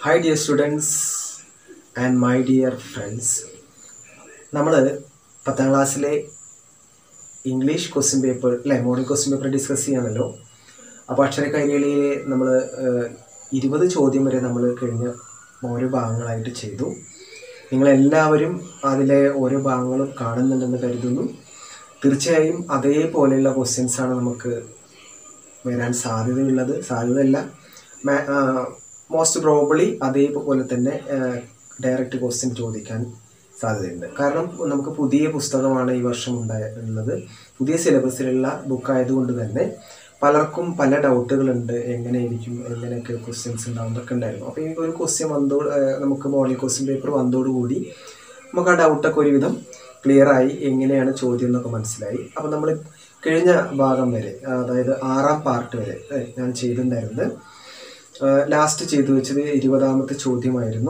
hi dear students and my dear friends നമ്മൾ പത്താം ക്ലാസ്സിലെ ഇംഗ്ലീഷ് ക്വസ്റ്റ്യൻ പേപ്പർ അല്ലേ മോഡൽ ക്വസ്റ്റ്യൻ പേപ്പർ ഡിസ്കസ് ചെയ്യാമല്ലോ അപ്പോൾ അക്ഷര കൈരളിയിലെ നമ്മൾ ഇരുപത് ചോദ്യം വരെ നമ്മൾ കഴിഞ്ഞ ഓരോ ഭാഗങ്ങളായിട്ട് ചെയ്തു നിങ്ങളെല്ലാവരും അതിലെ ഓരോ ഭാഗങ്ങളും കാണുന്നുണ്ടെന്ന് കരുതുന്നു തീർച്ചയായും അതേപോലെയുള്ള ക്വസ്റ്റ്യൻസ് ആണ് നമുക്ക് വരാൻ സാധ്യതയുള്ളത് സാധ്യതയല്ല മോസ്റ്റ് പ്രോബിളി അതേപോലെ തന്നെ ഡയറക്റ്റ് ക്വസ്റ്റ്യൻ ചോദിക്കാൻ സാധ്യതയുണ്ട് കാരണം നമുക്ക് പുതിയ പുസ്തകമാണ് ഈ വർഷം ഉണ്ടായിട്ടുള്ളത് പുതിയ സിലബസിലുള്ള ബുക്ക് ആയതുകൊണ്ട് തന്നെ പലർക്കും പല ഡൗട്ടുകളുണ്ട് എങ്ങനെയായിരിക്കും എങ്ങനെയൊക്കെ ക്വസ്റ്റ്യൻസ് ഉണ്ടാവും എന്നൊക്കെ ഉണ്ടായിരുന്നു അപ്പോൾ ഈ ഒരു ക്വസ്റ്റ്യൻ വന്നോട് നമുക്ക് മോഡൽ ക്വസ്റ്റ്യൻ പേപ്പർ വന്നതോടുകൂടി നമുക്ക് ആ ഡൗട്ടൊക്കെ ഒരുവിധം ക്ലിയർ ആയി എങ്ങനെയാണ് ചോദ്യം എന്നൊക്കെ മനസ്സിലായി അപ്പോൾ നമ്മൾ കഴിഞ്ഞ ഭാഗം വരെ അതായത് ആറാം പാർട്ട് വരെ ഞാൻ ചെയ്തിട്ടുണ്ടായിരുന്നത് ലാസ്റ്റ് ചെയ്തു വെച്ചത് ഇരുപതാമത്തെ ചോദ്യമായിരുന്നു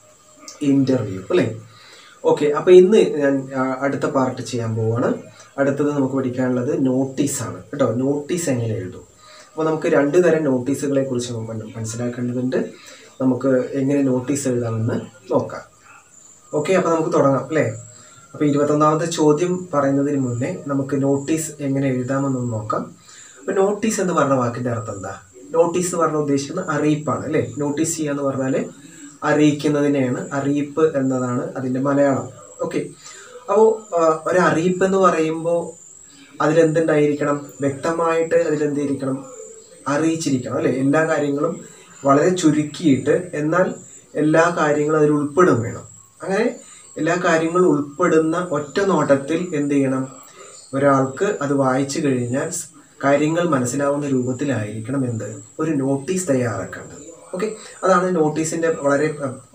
ഇൻ്റർവ്യൂ അല്ലേ ഓക്കെ അപ്പോൾ ഇന്ന് ഞാൻ അടുത്ത പാർട്ട് ചെയ്യാൻ പോവുകയാണ് അടുത്തത് നമുക്ക് പഠിക്കാനുള്ളത് നോട്ടീസാണ് കേട്ടോ നോട്ടീസ് എങ്ങനെ എഴുതും അപ്പോൾ നമുക്ക് രണ്ട് തരം നോട്ടീസുകളെ കുറിച്ച് മനസ്സിലാക്കേണ്ടതുണ്ട് നമുക്ക് എങ്ങനെ നോട്ടീസ് എഴുതാമെന്ന് നോക്കാം ഓക്കെ അപ്പോൾ നമുക്ക് തുടങ്ങാം അല്ലേ അപ്പോൾ ഇരുപത്തൊന്നാമത്തെ ചോദ്യം പറയുന്നതിന് മുന്നേ നമുക്ക് നോട്ടീസ് എങ്ങനെ എഴുതാമെന്നൊന്ന് നോക്കാം അപ്പോൾ നോട്ടീസ് എന്ന് പറഞ്ഞ വാക്കിൻ്റെ അർത്ഥം എന്താ നോട്ടീസ് എന്ന് പറഞ്ഞ ഉദ്ദേശിക്കുന്നത് അറിയിപ്പാണ് അല്ലേ നോട്ടീസ് ചെയ്യുക എന്ന് പറഞ്ഞാൽ അറിയിക്കുന്നതിനെയാണ് അറിയിപ്പ് എന്നതാണ് അതിൻ്റെ മലയാളം ഓക്കെ അപ്പോൾ ഒരു അറിയിപ്പ് എന്ന് പറയുമ്പോൾ അതിലെന്തുണ്ടായിരിക്കണം വ്യക്തമായിട്ട് അതിലെന്തിരിക്കണം അറിയിച്ചിരിക്കണം അല്ലേ എല്ലാ കാര്യങ്ങളും വളരെ ചുരുക്കിയിട്ട് എന്നാൽ എല്ലാ കാര്യങ്ങളും അതിൽ ഉൾപ്പെടും വേണം അങ്ങനെ എല്ലാ കാര്യങ്ങളും ഉൾപ്പെടുന്ന ഒറ്റ നോട്ടത്തിൽ എന്ത് ചെയ്യണം ഒരാൾക്ക് അത് വായിച്ചു കഴിഞ്ഞാൽ കാര്യങ്ങൾ മനസ്സിലാവുന്ന രൂപത്തിലായിരിക്കണം എന്ത് ഒരു നോട്ടീസ് തയ്യാറാക്കേണ്ടത് ഓക്കെ അതാണ് നോട്ടീസിൻ്റെ വളരെ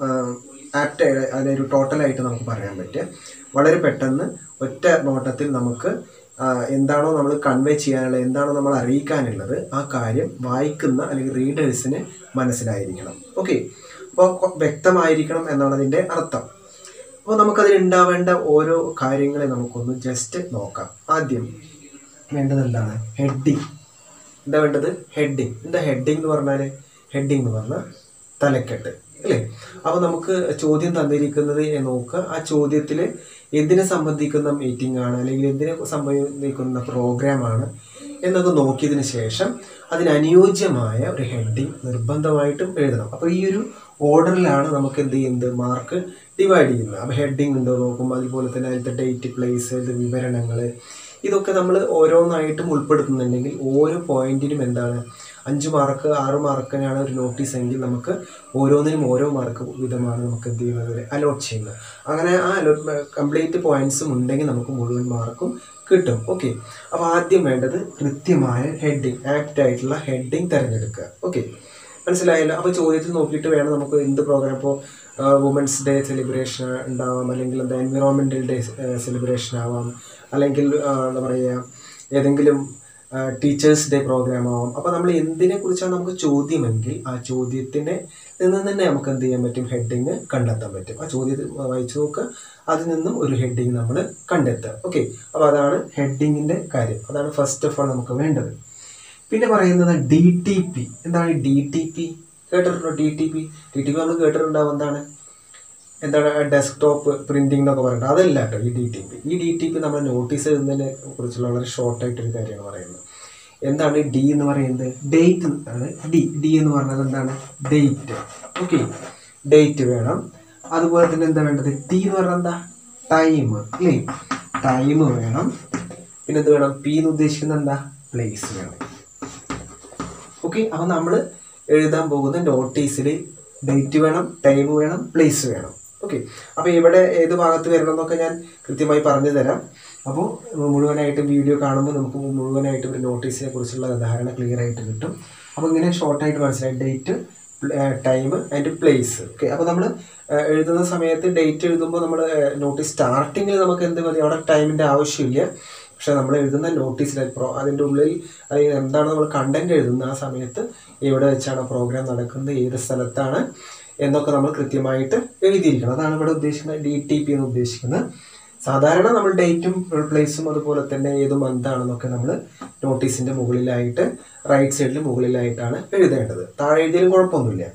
ആപ്റ്റ് അതൊരു ടോട്ടലായിട്ട് നമുക്ക് പറയാൻ പറ്റുക വളരെ പെട്ടെന്ന് ഒറ്റ നോട്ടത്തിൽ നമുക്ക് എന്താണോ നമ്മൾ കൺവേ ചെയ്യാനുള്ളത് എന്താണോ നമ്മൾ അറിയിക്കാനുള്ളത് ആ കാര്യം വായിക്കുന്ന അല്ലെങ്കിൽ റീഡേഴ്സിന് മനസ്സിലായിരിക്കണം ഓക്കെ അപ്പോൾ വ്യക്തമായിരിക്കണം എന്നാണ് അതിൻ്റെ അർത്ഥം അപ്പോൾ നമുക്കതിൽ ഉണ്ടാവേണ്ട ഓരോ കാര്യങ്ങളെ നമുക്കൊന്ന് ജസ്റ്റ് നോക്കാം ആദ്യം വേണ്ടത് എന്താണ് ഹെഡിങ് എന്താ വേണ്ടത് ഹെഡിങ് എന്താ ഹെഡിങ് എന്ന് പറഞ്ഞാൽ ഹെഡിങ് എന്ന് പറഞ്ഞാൽ തലക്കെട്ട് അല്ലേ അപ്പോൾ നമുക്ക് ചോദ്യം തന്നിരിക്കുന്നത് നോക്കുക ആ ചോദ്യത്തിൽ എന്തിനെ സംബന്ധിക്കുന്ന മീറ്റിംഗ് ആണ് അല്ലെങ്കിൽ എന്തിനെ സംബന്ധിക്കുന്ന പ്രോഗ്രാമാണ് എന്നൊക്കെ നോക്കിയതിന് ശേഷം അതിനനുയോജ്യമായ ഒരു ഹെഡിങ് നിർബന്ധമായിട്ടും എഴുതണം അപ്പോൾ ഈ ഒരു ഓർഡറിലാണ് നമുക്ക് എന്ത് ചെയ്യുന്നത് മാർക്ക് ഡിവൈഡ് ചെയ്യുന്നത് അപ്പോൾ ഹെഡിങ് ഉണ്ടോ നോക്കും അതുപോലെ തന്നെ അതിലത്തെ ഡേറ്റ് പ്ലേസ് വിവരണങ്ങൾ ഇതൊക്കെ നമ്മൾ ഓരോന്നായിട്ടും ഉൾപ്പെടുത്തുന്നുണ്ടെങ്കിൽ ഓരോ പോയിന്റിനും എന്താണ് അഞ്ച് മാർക്ക് ആറ് മാർക്കിനാണ് ഒരു നോട്ടീസ് എങ്കിൽ നമുക്ക് ഓരോന്നിനും ഓരോ മാർക്ക് വിധമാണ് നമുക്ക് എന്ത് ചെയ്യുന്നത് അലോട്ട് ചെയ്യുന്നത് അങ്ങനെ ആ അലോട്ട് കംപ്ലീറ്റ് പോയിന്റ്സും ഉണ്ടെങ്കിൽ നമുക്ക് മുഴുവൻ മാർക്കും കിട്ടും ഓക്കെ അപ്പോൾ ആദ്യം വേണ്ടത് കൃത്യമായ ഹെഡിങ് ആപ്റ്റ് ആയിട്ടുള്ള ഹെഡിങ് തിരഞ്ഞെടുക്കുക ഓക്കെ മനസ്സിലായല്ലോ അപ്പോൾ ചോദ്യത്തിൽ നോക്കിയിട്ട് വേണം നമുക്ക് എന്ത് പ്രോഗ്രാം ഇപ്പോൾ വുമൻസ് ഡേ സെലിബ്രേഷൻ ഉണ്ടാവാം അല്ലെങ്കിൽ എന്താ എൻവിറോൺമെൻറ്റൽ ഡേ സെലിബ്രേഷൻ ആവാം അല്ലെങ്കിൽ എന്താ പറയുക ഏതെങ്കിലും ടീച്ചേഴ്സ് ഡേ പ്രോഗ്രാം ആവാം അപ്പോൾ നമ്മൾ എന്തിനെ കുറിച്ചാണ് നമുക്ക് ചോദ്യമെങ്കിൽ ആ ചോദ്യത്തിനെ നിന്ന് തന്നെ നമുക്ക് എന്ത് ചെയ്യാൻ പറ്റും ഹെഡിങ് കണ്ടെത്താൻ പറ്റും ആ ചോദ്യത്തിൽ വായിച്ചു നോക്കുക അതിൽ നിന്നും ഒരു ഹെഡിങ് നമ്മൾ കണ്ടെത്തുക ഓക്കെ അപ്പോൾ അതാണ് ഹെഡിങ്ങിൻ്റെ കാര്യം അതാണ് ഫസ്റ്റ് ഓഫ് ഓൾ നമുക്ക് വേണ്ടത് പിന്നെ പറയുന്നത് ഡി ടി പി എന്താണ് ഡി ടി പി കേട്ടിട്ടുണ്ടോ D T P D T P നമ്മൾ കേട്ടിട്ടുണ്ടാവും എന്താണ് എന്താണ് ഡെസ്ക്ടോപ്പ് പ്രിന്റിംഗ് എന്നൊക്കെ പറയുന്നത് അതല്ല കേട്ടോ ഈ ഡി ടി പി ഈ ഡി ടി പി നമ്മൾ നോട്ടീസ് എഴുതുന്നതിനെ കുറിച്ചുള്ള വളരെ ഷോർട്ടായിട്ടൊരു കാര്യമാണ് പറയുന്നത് എന്താണ് ഡി എന്ന് പറയുന്നത് ഡേറ്റ് ആണ് ഡി ഡി എന്ന് പറഞ്ഞത് എന്താണ് ഡേറ്റ് ഓക്കെ ഡേറ്റ് വേണം അതുപോലെ തന്നെ എന്താ വേണ്ടത് ടി എന്ന് പറഞ്ഞാൽ എന്താ ടൈം അല്ലേ ടൈം വേണം പിന്നെ എന്ത് വേണം പി എന്ന് ഉദ്ദേശിക്കുന്നത് എന്താ പ്ലേസ് വേണം ഓക്കെ അപ്പോൾ നമ്മൾ എഴുതാൻ പോകുന്ന നോട്ടീസിൽ ഡേറ്റ് വേണം ടൈം വേണം പ്ലേസ് വേണം ഓക്കെ അപ്പോൾ ഇവിടെ ഏത് ഭാഗത്ത് വരണം എന്നൊക്കെ ഞാൻ കൃത്യമായി പറഞ്ഞു തരാം അപ്പോൾ മുഴുവനായിട്ടും വീഡിയോ കാണുമ്പോൾ നമുക്ക് മുഴുവനായിട്ടും ഒരു നോട്ടീസിനെ കുറിച്ചുള്ള ധാരണ ക്ലിയർ ആയിട്ട് കിട്ടും അപ്പോൾ ഇങ്ങനെ ഷോർട്ടായിട്ട് മനസ്സിലായി date time and place okay അപ്പോൾ നമ്മൾ എഴുതുന്ന സമയത്ത് ഡേറ്റ് എഴുതുമ്പോൾ നമ്മൾ നോട്ടീസ് സ്റ്റാർട്ടിങ്ങിൽ നമുക്ക് എന്ത് മതി അവിടെ ടൈമിൻ്റെ ആവശ്യമില്ല പക്ഷെ നമ്മൾ എഴുതുന്ന നോട്ടീസിൽ പ്രോ അതിൻ്റെ ഉള്ളിൽ അല്ലെങ്കിൽ എന്താണ് നമ്മൾ കണ്ടന്റ് എഴുതുന്ന ആ സമയത്ത് എവിടെ വെച്ചാണ് പ്രോഗ്രാം നടക്കുന്നത് ഏത് സ്ഥലത്താണ് എന്നൊക്കെ നമ്മൾ കൃത്യമായിട്ട് എഴുതിയിരിക്കണം അതാണ് ഇവിടെ ഉദ്ദേശിക്കുന്നത് ഡി ടി പി എന്ന് ഉദ്ദേശിക്കുന്നത് സാധാരണ നമ്മൾ ഡേറ്റും പ്ലേസും അതുപോലെ തന്നെ ഏത് മന്താണെന്നൊക്കെ നമ്മൾ നോട്ടീസിൻ്റെ മുകളിലായിട്ട് റൈറ്റ് സൈഡിൽ മുകളിലായിട്ടാണ് എഴുതേണ്ടത് താഴെ എഴുതിയാലും കുഴപ്പമൊന്നുമില്ല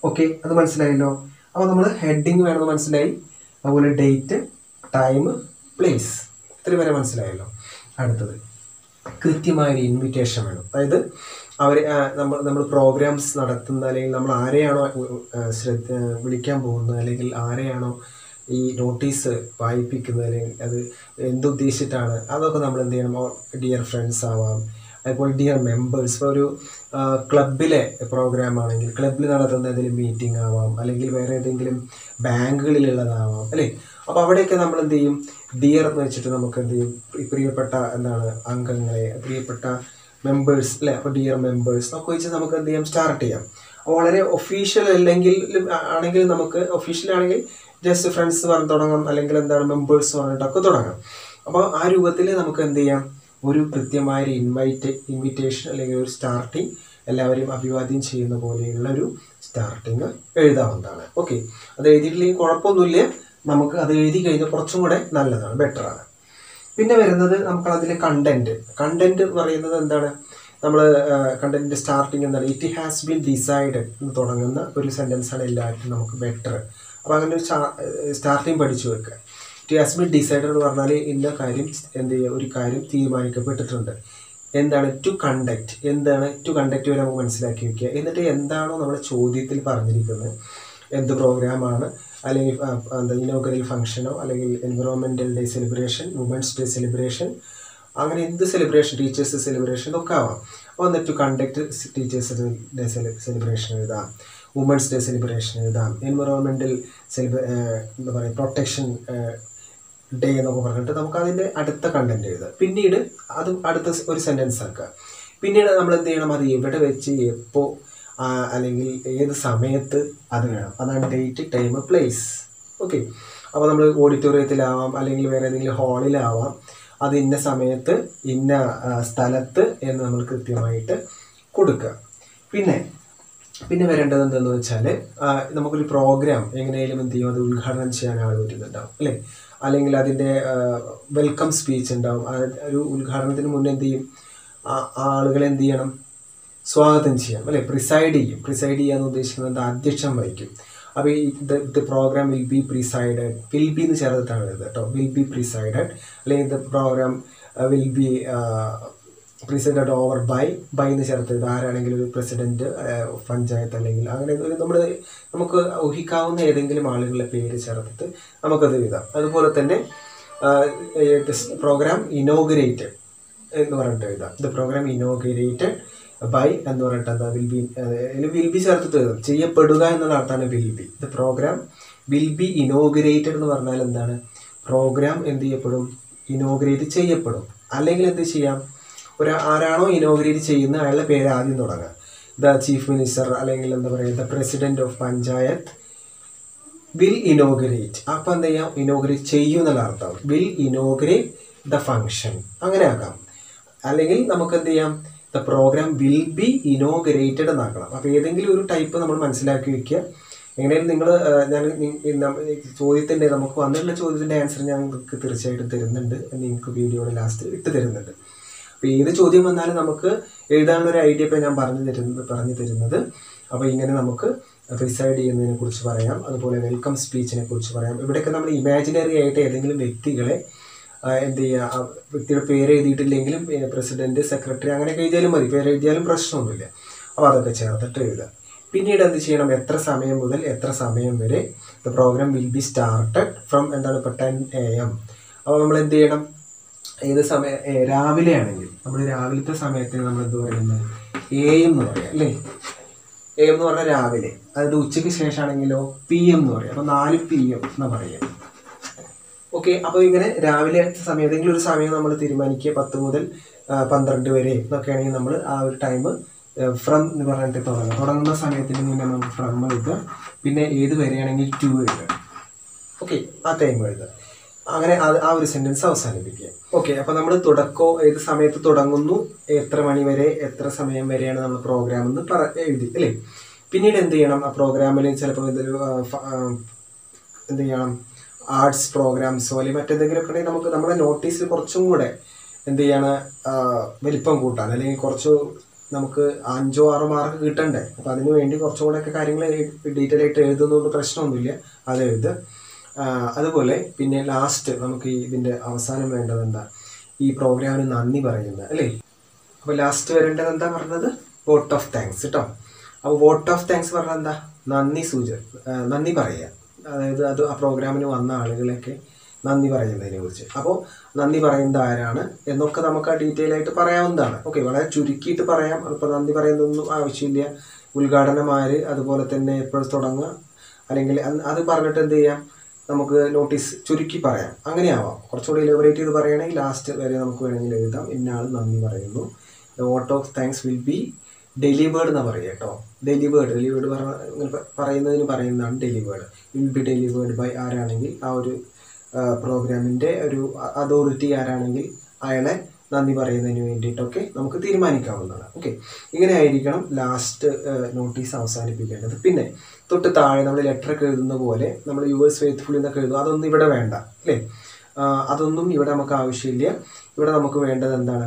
ഓക്കെ അത് മനസ്സിലായല്ലോ അപ്പോൾ നമ്മൾ ഹെഡിങ് വേണമെന്ന് മനസ്സിലായി അതുപോലെ ഡേറ്റ് ടൈം പ്ലേസ് ഇത്രയും വരെ മനസ്സിലായല്ലോ അടുത്തത് കൃത്യമായ ഒരു ഇൻവിറ്റേഷൻ വേണം അതായത് അവർ നമ്മൾ നമ്മൾ പ്രോഗ്രാംസ് നടത്തുന്ന അല്ലെങ്കിൽ നമ്മൾ ആരെയാണോ ആ, ശ്രദ്ധ വിളിക്കാൻ പോകുന്നത് അല്ലെങ്കിൽ ആരെയാണോ ഈ നോട്ടീസ് വായിപ്പിക്കുന്നത് അല്ലെങ്കിൽ അത് എന്തുദ്ദേശിച്ചിട്ടാണ് അതൊക്കെ നമ്മൾ എന്ത് ചെയ്യണം ഡിയർ ഫ്രണ്ട്സ് ആവാം അതുപോലെ ഡിയർ മെമ്പേഴ്സ് ഇപ്പോൾ ഒരു ക്ലബിലെ പ്രോഗ്രാം ആണെങ്കിൽ ക്ലബിൽ നടത്തുന്ന ഏതെങ്കിലും മീറ്റിംഗ് ആവാം അല്ലെങ്കിൽ വേറെ ഏതെങ്കിലും ബാങ്കുകളിലുള്ളതാവാം അല്ലേ അപ്പോൾ അവിടെയൊക്കെ നമ്മൾ എന്ത് ചെയ്യും ഡിയർ എന്ന് വെച്ചിട്ട് നമുക്ക് എന്ത് ചെയ്യും ഈ പ്രിയപ്പെട്ട എന്താണ് അംഗങ്ങളെ പ്രിയപ്പെട്ട മെമ്പേഴ്സ് അല്ലേ അപ്പോൾ ഡിയർ മെമ്പേഴ്സ് എന്നൊക്കെ വെച്ച് നമുക്ക് എന്ത് ചെയ്യാം സ്റ്റാർട്ട് ചെയ്യാം അപ്പോൾ വളരെ ഒഫീഷ്യൽ അല്ലെങ്കിൽ ആണെങ്കിൽ നമുക്ക് ഒഫീഷ്യൽ ആണെങ്കിൽ ജസ്റ്റ് ഫ്രണ്ട്സ് പറഞ്ഞ് തുടങ്ങാം അല്ലെങ്കിൽ എന്താണ് മെമ്പേഴ്സ് പറഞ്ഞിട്ടൊക്കെ തുടങ്ങാം അപ്പോൾ ആ രൂപത്തിൽ നമുക്ക് എന്ത് ചെയ്യാം ഒരു കൃത്യമായ ഒരു ഇൻവൈറ്റ് ഇൻവിറ്റേഷൻ അല്ലെങ്കിൽ ഒരു സ്റ്റാർട്ടിങ് എല്ലാവരെയും അഭിവാദ്യം ചെയ്യുന്ന പോലെയുള്ള ഒരു സ്റ്റാർട്ടിങ് എഴുതാവുന്നതാണ് ഓക്കെ അത് എഴുതിയിട്ടില്ലെങ്കിൽ കുഴപ്പമൊന്നുമില്ല നമുക്ക് അത് എഴുതി കഴിഞ്ഞാൽ കുറച്ചും കൂടെ നല്ലതാണ് ബെറ്ററാണ് പിന്നെ വരുന്നത് നമുക്ക് അതിലെ കണ്ടന്റ് കണ്ടന്റ് എന്ന് പറയുന്നത് എന്താണ് നമ്മൾ കണ്ടന്റിന്റെ സ്റ്റാർട്ടിങ് എന്താണ് ഇറ്റ് ഹാസ് ബീൻ ഡിസൈഡഡ് എന്ന് തുടങ്ങുന്ന ഒരു സെന്റൻസ് ആണ് എല്ലാവർക്കും നമുക്ക് ബെറ്റർ അപ്പോൾ അങ്ങനെ ഒരു സ്റ്റാർട്ടിങ് പഠിച്ചു വെക്കുക ഇറ്റ് ഹാസ് ബീൻ ഡിസൈഡഡ് എന്ന് പറഞ്ഞാൽ ഇന്ന കാര്യം എന്ത് ചെയ്യുക ഒരു കാര്യം തീരുമാനിക്കപ്പെട്ടിട്ടുണ്ട് എന്താണ് ടു കണ്ടക്ട് എന്താണ് ടു കണ്ടക്ട് വരെ നമുക്ക് മനസ്സിലാക്കി വെക്കുക എന്നിട്ട് എന്താണോ നമ്മുടെ ചോദ്യത്തിൽ പറഞ്ഞിരിക്കുന്നത് എന്ത് പ്രോഗ്രാമാണ് അല്ലെങ്കിൽ ആ, എന്താ ഇനോഗ്രൽ ഫംഗ്ഷനോ അല്ലെങ്കിൽ environmental day celebration women's day celebration അങ്ങനെ എന്ത് സെലിബ്രേഷൻ ടീച്ചേഴ്സ് സെലിബ്രേഷൻ ഇതൊക്കെ ആവാം അപ്പോൾ എന്നിട്ട് കണ്ടക്ട് ടീച്ചേഴ്സ് ഡേ സെലിബ്രേഷൻ എഴുതാം വുമൻസ് ഡേ സെലിബ്രേഷൻ എഴുതാം എൻവിറോൺമെൻറ്റൽ സെലിബ്രേ എന്താ പറയുക പ്രൊട്ടക്ഷൻ ഡേ എന്നൊക്കെ പറഞ്ഞിട്ട് നമുക്ക് അതിൻ്റെ അടുത്ത കണ്ടന്റ് എഴുതാം പിന്നീട് അത് അടുത്ത സ് ഒരു സെൻറ്റൻസ് ആക്കുക പിന്നീട് നമ്മൾ എന്ത് ചെയ്യണം അത് എവിടെ വെച്ച് എപ്പോൾ അല്ലെങ്കിൽ ഏത് സമയത്ത് അത് വേണം അതാണ് ഡേറ്റ് ടൈം പ്ലേസ് ഓക്കെ അപ്പോൾ നമ്മൾ ഓഡിറ്റോറിയത്തിലാവാം അല്ലെങ്കിൽ വേറെ ഏതെങ്കിലും ഹാളിലാവാം അത് ഇന്ന സമയത്ത് ഇന്ന ആ, സ്ഥലത്ത് എന്ന് നമ്മൾ കൃത്യമായിട്ട് കൊടുക്കുക പിന്നെ പിന്നെ വരേണ്ടത് എന്തെന്ന് വെച്ചാൽ നമുക്കൊരു പ്രോഗ്രാം എങ്ങനെയായാലും എന്ത് ചെയ്യും അത് ഉദ്ഘാടനം ചെയ്യാൻ ആൾ വരുന്നുണ്ടാവും അല്ലേ അല്ലെങ്കിൽ അതിൻ്റെ വെൽക്കം സ്പീച്ച് ഉണ്ടാവും ആ ഒരു ഉദ്ഘാടനത്തിന് മുന്നേ എന്ത് ചെയ്യും ആ- ആളുകളെ എന്ത് ചെയ്യണം സ്വാഗതം ചെയ്യാം അല്ലെ പ്രിസൈഡ് ചെയ്യും പ്രിസൈഡ് ചെയ്യാന്ന് ഉദ്ദേശിക്കുന്നത് അധ്യക്ഷം വഹിക്കും അപ്പോൾ ഈ the programme will be presided will be എന്ന് ചേർത്തിട്ടാണ് എഴുതുക കേട്ടോ വിൽ ബി പ്രിസൈഡഡ് അല്ലെങ്കിൽ the programme will be presided over by by എന്ന് ചേർത്ത് ഇത് ആരാണെങ്കിലും ഒരു പ്രസിഡന്റ് പഞ്ചായത്ത് അല്ലെങ്കിൽ അങ്ങനെ ഒരു നമ്മൾ നമുക്ക് ഊഹിക്കാവുന്ന ഏതെങ്കിലും ആളുകളുടെ പേര് ചേർത്തിട്ട് നമുക്കത് എഴുതാം അതുപോലെ തന്നെ പ്രോഗ്രാം ഇനോഗ്രേറ്റഡ് എന്ന് പറഞ്ഞിട്ട് എഴുതാം ദ പ്രോഗ്രാം ഇനോഗ്രേറ്റഡ് ബൈ എന്ന് പറഞ്ഞിട്ട് എന്താ വിൽ ബി വിൽ ബി ചേർത്തിട്ട് എഴുതാം ചെയ്യപ്പെടുക എന്നുള്ള അർത്ഥമാണ് will be the programme will be inaugurated എന്ന് പറഞ്ഞാൽ എന്താണ് പ്രോഗ്രാം എന്ത് ചെയ്യപ്പെടും ഇനോഗ്രേറ്റ് ചെയ്യപ്പെടും അല്ലെങ്കിൽ എന്ത് ചെയ്യാം ഒരു ആരാണോ ഇനോഗ്രേറ്റ് ചെയ്യുന്ന അയാളുടെ പേര് ആദ്യം തുടങ്ങുക ദ ചീഫ് മിനിസ്റ്റർ അല്ലെങ്കിൽ എന്താ പറയുക the president of panchayat will inaugurate അപ്പം എന്ത് ചെയ്യാം ഇനോഗ്രേറ്റ് ചെയ്യും എന്നുള്ള അർത്ഥം വിൽ ഇനോഗ്രേറ്റ് ദ ഫങ്ഷൻ അങ്ങനെ ആക്കാം അല്ലെങ്കിൽ നമുക്ക് എന്ത് ചെയ്യാം the programme will be inaugurated എന്നാക്കണം അപ്പോൾ ഏതെങ്കിലും ഒരു ടൈപ്പ് നമ്മൾ മനസ്സിലാക്കി വെക്കുക എങ്ങനെയാലും നിങ്ങൾ ഞാൻ നി- ഈ നമ്മ- ഈ ചോദ്യത്തിൻ്റെ നമുക്ക് വന്നിട്ടുള്ള ചോദ്യത്തിൻ്റെ ആൻസർ ഞാൻ നിങ്ങൾക്ക് തീർച്ചയായിട്ടും തരുന്നുണ്ട് നിങ്ങൾക്ക് വീഡിയോയുടെ ലാസ്റ്റ് ഇട്ട് തരുന്നുണ്ട് അപ്പോൾ ഏത് ചോദ്യം വന്നാലും നമുക്ക് എഴുതാനുള്ള ഒരു ഐഡിയ ഇപ്പോൾ ഞാൻ പറഞ്ഞു തരുന്നത് പറഞ്ഞു തരുന്നത് അപ്പോൾ ഇങ്ങനെ നമുക്ക് പ്രിസൈഡ് ചെയ്യുന്നതിനെ കുറിച്ച് പറയാം അതുപോലെ വെൽക്കം സ്പീച്ചിനെ കുറിച്ച് പറയാം ഇവിടെയൊക്കെ നമ്മൾ ഇമാജിനറി ആയിട്ട് ഏതെങ്കിലും വ്യക്തികളെ ആ, എന്ത് ചെയ്യുക ആ വ്യക്തിയുടെ പേര് എഴുതിയിട്ടില്ലെങ്കിലും പ്രസിഡന്റ് സെക്രട്ടറി അങ്ങനെയൊക്കെ എഴുതിയാലും മതി പേര് എഴുതിയാലും പ്രശ്നമൊന്നുമില്ല അപ്പോൾ അതൊക്കെ ചേർത്തിട്ട് എഴുതുക പിന്നീട് എന്ത് ചെയ്യണം എത്ര സമയം മുതൽ എത്ര സമയം വരെ the programme will be started from എന്താണ് ഇപ്പോൾ ടെൻ എ എം അപ്പോൾ നമ്മൾ എന്ത് ചെയ്യണം ഏത് സമയം ഏ, രാവിലെ ആണെങ്കിൽ നമ്മൾ രാവിലത്തെ സമയത്തിന് നമ്മൾ എന്ത് പറയുന്നത് എ എം എന്ന് പറയാം അല്ലേ എ എം എന്ന് പറഞ്ഞാൽ രാവിലെ അതായത് ഉച്ചയ്ക്ക് ശേഷമാണെങ്കിലോ പി എം എന്ന് പറയാം അപ്പോൾ നാല് പി എം എന്ന് പറയാം ഓക്കെ അപ്പോൾ ഇങ്ങനെ രാവിലെ സമയം ഏതെങ്കിലും ഒരു സമയം നമ്മൾ തീരുമാനിക്കുക പത്ത് മുതൽ ആ, പന്ത്രണ്ട് വരെ എന്നൊക്കെ ആണെങ്കിൽ നമ്മൾ ആ ഒരു ടൈം ഫ്രം എന്ന് പറഞ്ഞിട്ട് തുടങ്ങാം തുടങ്ങുന്ന സമയത്തിന് മുന്നേ നമ്മൾ ഫ്രം എഴുതുക പിന്നെ ഏത് വരെയാണെങ്കിൽ ടു എഴുതുക ഓക്കെ ആ ടൈം എഴുതുക അങ്ങനെ അത് ആ ഒരു സെന്റൻസ് അവസാനിപ്പിക്കുക ഓക്കെ അപ്പോൾ നമ്മൾ തുടക്കോ ഏത് സമയത്ത് തുടങ്ങുന്നു എത്ര മണി വരെ എത്ര സമയം വരെയാണ് നമ്മൾ പ്രോഗ്രാം എന്ന് പറ എഴുതി അല്ലേ പിന്നീട് എന്ത് ചെയ്യണം ആ പ്രോഗ്രാമിൽ ചിലപ്പോൾ ഇതൊരു ആ, ഫ- ആ, എന്ത് ചെയ്യണം ആർട്സ് പ്രോഗ്രാംസോ അല്ലെങ്കിൽ മറ്റെന്തെങ്കിലുമൊക്കെ ഉണ്ടെങ്കിൽ നമുക്ക് നമ്മുടെ നോട്ടീസിൽ കുറച്ചും കൂടെ എന്ത് ചെയ്യാണ് ആ, വലിപ്പം കൂട്ടാൻ അല്ലെങ്കിൽ കുറച്ച് നമുക്ക് അഞ്ചോ ആറോ മാർക്ക് കിട്ടണ്ടേ അപ്പം അതിന് വേണ്ടി കുറച്ചും കൂടെയൊക്കെ കാര്യങ്ങൾ ഡീറ്റെയിൽ ആയിട്ട് എഴുതുന്നതുകൊണ്ട് പ്രശ്നമൊന്നുമില്ല അത് എഴുതുക ആ, അതുപോലെ പിന്നെ ലാസ്റ്റ് നമുക്ക് ഈ ഇതിൻ്റെ അവസാനം വേണ്ടത് എന്താ ഈ പ്രോഗ്രാമിന് നന്ദി പറയുന്നത് അല്ലേ അപ്പോൾ ലാസ്റ്റ് വരേണ്ടത് എന്താ പറഞ്ഞത് വോട്ട് ഓഫ് താങ്ക്സ് കേട്ടോ അപ്പോൾ വോട്ട് ഓഫ് താങ്ക്സ് പറഞ്ഞാൽ എന്താ നന്ദി സൂച ആ, നന്ദി പറയുക അതായത് അത് ആ പ്രോഗ്രാമിന് വന്ന ആളുകളെയൊക്കെ നന്ദി പറയുന്നതിനെ കുറിച്ച് അപ്പോൾ നന്ദി പറയുന്നത് ആരാണ് എന്നൊക്കെ നമുക്ക് ആ ഡീറ്റെയിൽ ആയിട്ട് പറയാവുന്നതാണ് ഓക്കെ വളരെ ചുരുക്കിയിട്ട് പറയാം ഇപ്പോൾ നന്ദി പറയുന്നതൊന്നും ആവശ്യമില്ല ഉദ്ഘാടനം ആര് അതുപോലെ തന്നെ എപ്പോഴും തുടങ്ങുക അല്ലെങ്കിൽ അന്ന് അത് പറഞ്ഞിട്ട് എന്ത് ചെയ്യാം നമുക്ക് നോട്ടീസ് ചുരുക്കി പറയാം അങ്ങനെ ആവാം കുറച്ചുകൂടി ഇലബറേറ്റ് ചെയ്ത് പറയുകയാണെങ്കിൽ ലാസ്റ്റ് വരെ നമുക്ക് വേണമെങ്കിൽ എഴുതാം ഇന്ന ആൾ നന്ദി പറയുന്നു the vote of thanks will be delivered എന്നാ പറയുക കേട്ടോ ഡെലിവേർഡ് ഡെലിവേർഡ് പറഞ്ഞ ഇങ്ങനെ പ- പറയുന്നതിന് പറയുന്നതാണ് delivered will be delivered by ആരാണെങ്കിൽ ആ ഒരു പ്രോഗ്രാമിൻ്റെ ഒരു അതോറിറ്റി ആരാണെങ്കിൽ അയാളെ നന്ദി പറയുന്നതിന് വേണ്ടിയിട്ടൊക്കെ നമുക്ക് തീരുമാനിക്കാവുന്നതാണ് ഓക്കെ ഇങ്ങനെ ആയിരിക്കണം ലാസ്റ്റ് നോട്ടീസ് അവസാനിപ്പിക്കേണ്ടത് പിന്നെ തൊട്ട് താഴെ നമ്മൾ ലെറ്റർ ഒക്കെ എഴുതുന്ന പോലെ നമ്മൾ യു എസ് ഫെയ്ത്ത്ഫുൾ എന്നൊക്കെ എഴുതും അതൊന്നും ഇവിടെ വേണ്ട അല്ലേ ആ, അതൊന്നും ഇവിടെ നമുക്ക് ആവശ്യമില്ല ഇവിടെ നമുക്ക് വേണ്ടത് എന്താണ്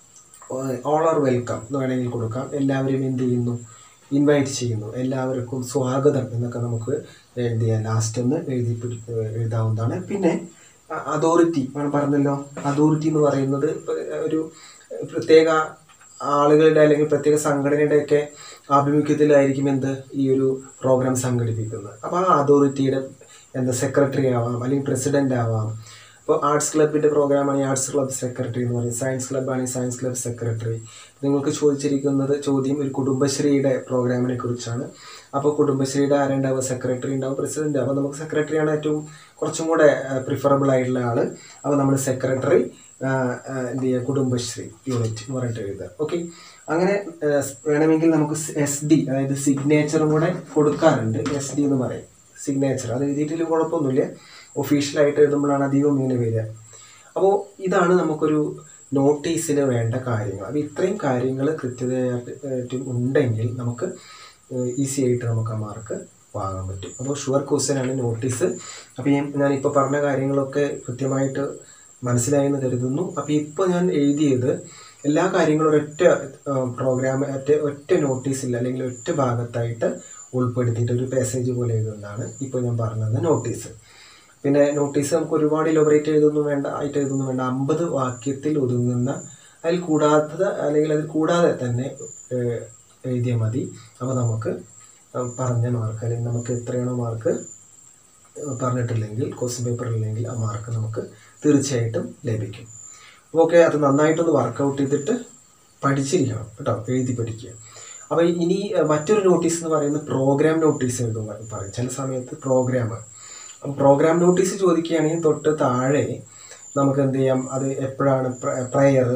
ഓൾ ആർ വെൽക്കം എന്ന് വേണമെങ്കിൽ കൊടുക്കാം എല്ലാവരും എന്ത് ചെയ്യുന്നു ഇൻവൈറ്റ് ചെയ്യുന്നു എല്ലാവർക്കും സ്വാഗതം എന്നൊക്കെ നമുക്ക് എന്ത് ചെയ്യാം ലാസ്റ്റ് ഒന്ന് എഴുതി പിടി- എഴുതാവുന്നതാണ് പിന്നെ അതോറിറ്റി പറഞ്ഞല്ലോ അതോറിറ്റി എന്ന് പറയുന്നത് ഇപ്പൊ ഒരു പ്രത്യേക ആളുകളുടെ അല്ലെങ്കിൽ പ്രത്യേക സംഘടനയുടെ ഒക്കെ ആഭിമുഖ്യത്തിലായിരിക്കും എന്ത് ഈ ഒരു പ്രോഗ്രാം സംഘടിപ്പിക്കുന്നത് അപ്പോൾ ആ അതോറിറ്റിയുടെ എന്താ സെക്രട്ടറി ആവാം അല്ലെങ്കിൽ പ്രസിഡന്റ് ആവാം ഇപ്പോൾ ആർട്സ് ക്ലബിൻ്റെ പ്രോഗ്രാമാണ് ആർട്സ് ക്ലബ് സെക്രട്ടറി എന്ന് പറയും സയൻസ് ക്ലബ് ആണെങ്കിൽ സയൻസ് ക്ലബ് സെക്രട്ടറി നിങ്ങൾക്ക് ചോദിച്ചിരിക്കുന്നത് ചോദ്യം ഒരു കുടുംബശ്രീയുടെ പ്രോഗ്രാമിനെ കുറിച്ചാണ് അപ്പോൾ കുടുംബശ്രീയുടെ ആരുണ്ടാവും സെക്രട്ടറി ഉണ്ടാവും പ്രസിഡന്റ് അപ്പോൾ നമുക്ക് സെക്രട്ടറിയാണ് ഏറ്റവും കുറച്ചും കൂടെ പ്രിഫറബിൾ ആയിട്ടുള്ള ആൾ അപ്പോൾ നമ്മൾ സെക്രട്ടറി എന്ത് ചെയ്യുക കുടുംബശ്രീ യൂണിറ്റ് എന്ന് പറഞ്ഞിട്ട് എഴുതുക ഓക്കെ അങ്ങനെ ആ, വേണമെങ്കിൽ നമുക്ക് എസ് ഡി അതായത് സിഗ്നേച്ചറും കൂടെ കൊടുക്കാറുണ്ട് എസ് ഡി എന്ന് പറയും സിഗ്നേച്ചർ അത് എഴുതിയിട്ടില്ല കുഴപ്പമൊന്നുമില്ല ഒഫീഷ്യലായിട്ട് എഴുതുമ്പോഴാണ് അധികം ഇങ്ങനെ വരിക അപ്പോൾ ഇതാണ് നമുക്കൊരു നോട്ടീസിന് വേണ്ട കാര്യങ്ങൾ അപ്പോൾ ഇത്രയും കാര്യങ്ങൾ കൃത്യതയായിട്ട് ഉണ്ടെങ്കിൽ നമുക്ക് ഈസി ആയിട്ട് നമുക്ക് ആ മാർക്ക് വാങ്ങാൻ പറ്റും അപ്പോൾ ഷുവർ ക്വസ്റ്റ്യൻ നോട്ടീസ് അപ്പോൾ ഞാൻ ഞാനിപ്പോൾ പറഞ്ഞ കാര്യങ്ങളൊക്കെ കൃത്യമായിട്ട് മനസ്സിലായെന്ന് കരുതുന്നു അപ്പോൾ ഇപ്പോൾ ഞാൻ എഴുതിയത് എല്ലാ കാര്യങ്ങളും ഒരൊറ്റ പ്രോഗ്രാം ഒറ്റ ഒറ്റ നോട്ടീസിൽ അല്ലെങ്കിൽ ഒറ്റ ഭാഗത്തായിട്ട് ഉൾപ്പെടുത്തിയിട്ട് ഒരു പാസേജ് പോലെ എഴുതുന്നതാണ് ഇപ്പോൾ ഞാൻ പറഞ്ഞത് നോട്ടീസ് പിന്നെ നോട്ടീസ് നമുക്ക് ഒരുപാട് ഇലോബറേറ്റ് ചെയ്തൊന്നും വേണ്ട ആയിട്ട് എഴുതൊന്നും വേണ്ട അമ്പത് വാക്യത്തിൽ ഒതുങ്ങുന്ന അതിൽ കൂടാതെ അല്ലെങ്കിൽ അതിൽ കൂടാതെ തന്നെ ഏഹ്, എഴുതിയാൽ മതി അപ്പോൾ നമുക്ക് ഏഹ്, പറഞ്ഞ മാർക്ക് അല്ലെങ്കിൽ നമുക്ക് എത്രയാണോ മാർക്ക് പറഞ്ഞിട്ടില്ലെങ്കിൽ ക്വസ്റ്റ്യൻ പേപ്പർ ഇല്ലെങ്കിൽ ആ മാർക്ക് നമുക്ക് തീർച്ചയായിട്ടും ലഭിക്കും ഓക്കെ അത് നന്നായിട്ടൊന്ന് വർക്കൗട്ട് ചെയ്തിട്ട് പഠിച്ചിരിക്കണം കേട്ടോ എഴുതി പഠിക്കുക അപ്പോൾ ഇനി ഏഹ്, മറ്റൊരു നോട്ടീസ് എന്ന് പറയുന്നത് പ്രോഗ്രാം നോട്ടീസ് എഴുതും പറയും ചില സമയത്ത് പ്രോഗ്രാം അപ്പം പ്രോഗ്രാം നോട്ടീസ് ചോദിക്കുകയാണെങ്കിൽ തൊട്ട് താഴെ നമുക്ക് എന്ത് ചെയ്യാം അത് എപ്പോഴാണ് പ്രയർ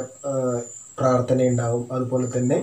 പ്രാർത്ഥന ഉണ്ടാവും അതുപോലെ തന്നെ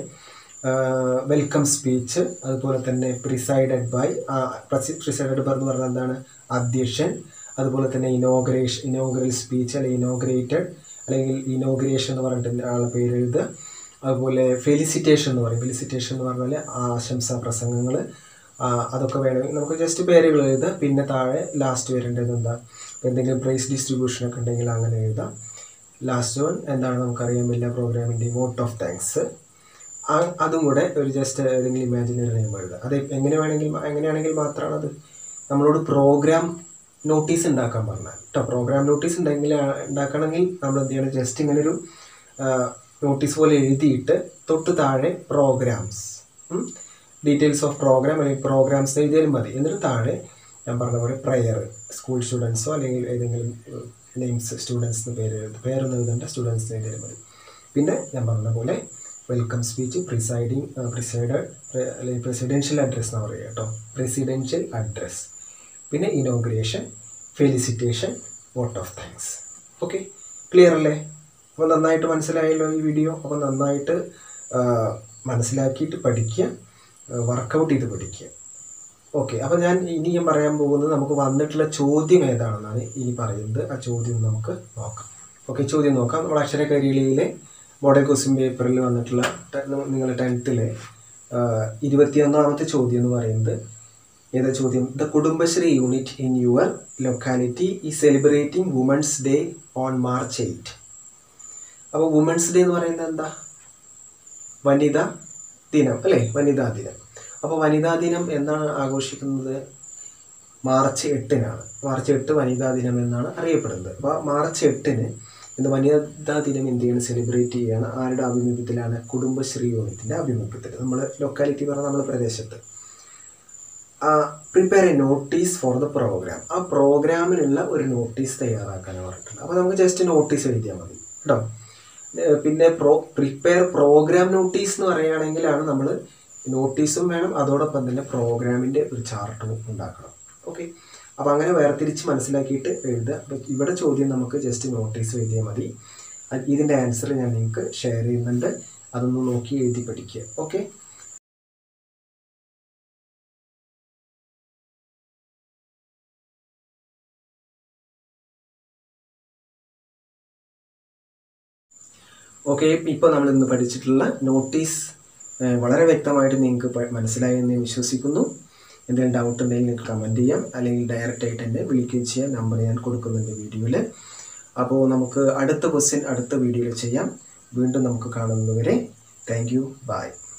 വെൽക്കം സ്പീച്ച് അതുപോലെ തന്നെ പ്രിസൈഡഡ് ബൈ പ്രിസൈഡഡ് ബൈ എന്ന് പറഞ്ഞാൽ എന്താണ് അധ്യക്ഷൻ അതുപോലെ തന്നെ ഇനോഗ്രേഷൻ ഇനോഗ്രൽ സ്പീച്ച് അല്ലെങ്കിൽ ഇനോഗ്രേറ്റഡ് അല്ലെങ്കിൽ ഇനോഗ്രേഷൻ എന്ന് പറഞ്ഞിട്ട് ആളെ പേര് എഴുതുക അതുപോലെ ഫെലിസിറ്റേഷൻ എന്ന് പറയും ഫെലിസിറ്റേഷൻ എന്ന് പറഞ്ഞാൽ ആശംസാ പ്രസംഗങ്ങൾ അതൊക്കെ വേണമെങ്കിൽ നമുക്ക് ജസ്റ്റ് പേരുകൾ എഴുതാം പിന്നെ താഴെ ലാസ്റ്റ് വരേണ്ടത് എന്താ ഇപ്പം എന്തെങ്കിലും പ്രൈസ് ഡിസ്ട്രിബ്യൂഷൻ ഒക്കെ ഉണ്ടെങ്കിൽ അങ്ങനെ എഴുതാം ലാസ്റ്റ് വൺ എന്താണ് നമുക്കറിയാം എല്ലാ പ്രോഗ്രാമിൻ്റെയും വോട്ട് ഓഫ് താങ്ക്സ് അതും കൂടെ ഒരു ജസ്റ്റ് ഏതെങ്കിലും ഇമാജിനറി നെയിം എഴുതുക അത് എങ്ങനെ വേണമെങ്കിൽ എങ്ങനെയാണെങ്കിൽ മാത്രമാണ് അത് നമ്മളോട് പ്രോഗ്രാം നോട്ടീസ് ഉണ്ടാക്കാൻ പറഞ്ഞാൽ കേട്ടോ പ്രോഗ്രാം നോട്ടീസ് ഉണ്ടെങ്കിൽ ഉണ്ടാക്കണമെങ്കിൽ നമ്മൾ എന്ത് ചെയ്യണം ജസ്റ്റ് ഇങ്ങനെ ഒരു നോട്ടീസ് പോലെ എഴുതിയിട്ട് തൊട്ട് താഴെ പ്രോഗ്രാംസ് ഡീറ്റെയിൽസ് ഓഫ് പ്രോഗ്രാം അല്ലെങ്കിൽ പ്രോഗ്രാംസ് എഴുതിയാലും മതി എന്നിട്ട് താഴെ ഞാൻ പറഞ്ഞ പോലെ പ്രയർ സ്കൂൾ സ്റ്റുഡൻസോ അല്ലെങ്കിൽ ഏതെങ്കിലും നെയിംസ് സ്റ്റുഡൻസിന് പേര് എഴുതി പേരൊന്നും എഴുതേണ്ട സ്റ്റുഡൻസിന് എഴുതിയാലും മതി പിന്നെ ഞാൻ പറഞ്ഞ പോലെ വെൽക്കം സ്പീച്ച് പ്രിസൈഡിങ് പ്രിസൈഡ് അല്ലെങ്കിൽ പ്രസിഡൻഷ്യൽ അഡ്രസ് എന്ന് പറയുക കേട്ടോ പ്രസിഡൻഷ്യൽ അഡ്രസ് പിന്നെ inauguration felicitation vote of thanks okay clear അല്ലേ അപ്പോൾ നന്നായിട്ട് മനസ്സിലായല്ലോ ഈ വീഡിയോ അപ്പോൾ നന്നായിട്ട് ആ, മനസ്സിലാക്കിയിട്ട് പഠിക്കുക വർക്കൗട്ട് ചെയ്ത് പഠിക്കുക ഓക്കെ അപ്പോൾ ഞാൻ ഇനി ഞാൻ പറയാൻ പോകുന്നത് നമുക്ക് വന്നിട്ടുള്ള ചോദ്യം ഏതാണെന്നാണ് ഇനി പറയുന്നത് ആ ചോദ്യം നമുക്ക് നോക്കാം ഓക്കെ ചോദ്യം നോക്കാം നമ്മുടെ അക്ഷരകരിയിലെ മോഡൽ ക്വസ്റ്റ്യൻ പേപ്പറിൽ വന്നിട്ടുള്ള നിങ്ങളുടെ ടെൻത്തിലെ ഇരുപത്തിയൊന്നാമത്തെ ചോദ്യം എന്ന് പറയുന്നത് ഏതാ ചോദ്യം the Kudumbashree unit in your locality ഈ celebrating women's day on March eight അപ്പോൾ വുമൻസ് ഡേ എന്ന് പറയുന്നത് എന്താ വനിതാ ദിനം അല്ലേ വനിതാ ദിനം അപ്പോൾ വനിതാ ദിനം എന്നാണ് ആഘോഷിക്കുന്നത് മാർച്ച് എട്ടിനാണ് മാർച്ച് എട്ട് വനിതാ ദിനം എന്നാണ് അറിയപ്പെടുന്നത് അപ്പോൾ മാർച്ച് എട്ടിന് ഇന്ന് വനിതാ ദിനം ഇന്ത്യയിൽ സെലിബ്രേറ്റ് ചെയ്യുകയാണ് ആരുടെ ആഭിമുഖ്യത്തിലാണ് കുടുംബശ്രീ യൂണിറ്റിൻ്റെ ആഭിമുഖ്യത്തിൽ നമ്മൾ ലൊക്കാലിറ്റി പറഞ്ഞ നമ്മുടെ പ്രദേശത്ത് prepare a notice for the programme ആ പ്രോഗ്രാമിനുള്ള ഒരു നോട്ടീസ് തയ്യാറാക്കാനാണ് പറഞ്ഞിട്ടുണ്ട് അപ്പോൾ നമുക്ക് ജസ്റ്റ് നോട്ടീസ് എഴുതിയാൽ മതി കേട്ടോ ഏഹ് പിന്നെ പ്രോ പ്രിപ്പയർ പ്രോഗ്രാം നോട്ടീസ് എന്ന് പറയുകയാണെങ്കിലാണ് നമ്മൾ നോട്ടീസും വേണം അതോടൊപ്പം തന്നെ പ്രോഗ്രാമിൻ്റെ ഒരു ചാർട്ടും ഉണ്ടാക്കണം ഓക്കെ അപ്പോൾ അങ്ങനെ വേർതിരിച്ച് മനസ്സിലാക്കിയിട്ട് എഴുതുക അപ്പോൾ ഇവിടെ ചോദ്യം നമുക്ക് ജസ്റ്റ് നോട്ടീസ് എഴുതിയാൽ മതി അത് ഇതിൻ്റെ ആൻസർ ഞാൻ നിങ്ങൾക്ക് ഷെയർ ചെയ്യുന്നുണ്ട് അതൊന്ന് നോക്കി എഴുതി പഠിക്കുക ഓക്കെ ഓക്കെ ഇപ്പോൾ നമ്മൾ ഇന്ന് പഠിച്ചിട്ടുള്ള നോട്ടീസ് ഏഹ്, വളരെ വ്യക്തമായിട്ട് നിങ്ങൾക്ക് പ- മനസ്സിലായി എന്ന് ഞാൻ വിശ്വസിക്കുന്നു എന്തെങ്കിലും ഡൗട്ട് ഉണ്ടെങ്കിൽ നിങ്ങൾക്ക് കമൻറ്റ് ചെയ്യാം അല്ലെങ്കിൽ ഡയറക്റ്റ് ആയിട്ട് എന്നെ വിളിക്കുകയും ചെയ്യാം നമ്പർ ഞാൻ കൊടുക്കുന്നുണ്ട് വീഡിയോയിൽ അപ്പോൾ നമുക്ക് അടുത്ത ക്വസ്റ്റ്യൻ അടുത്ത വീഡിയോയിൽ ചെയ്യാം വീണ്ടും നമുക്ക് കാണുന്നതുവരെ താങ്ക് യു ബൈ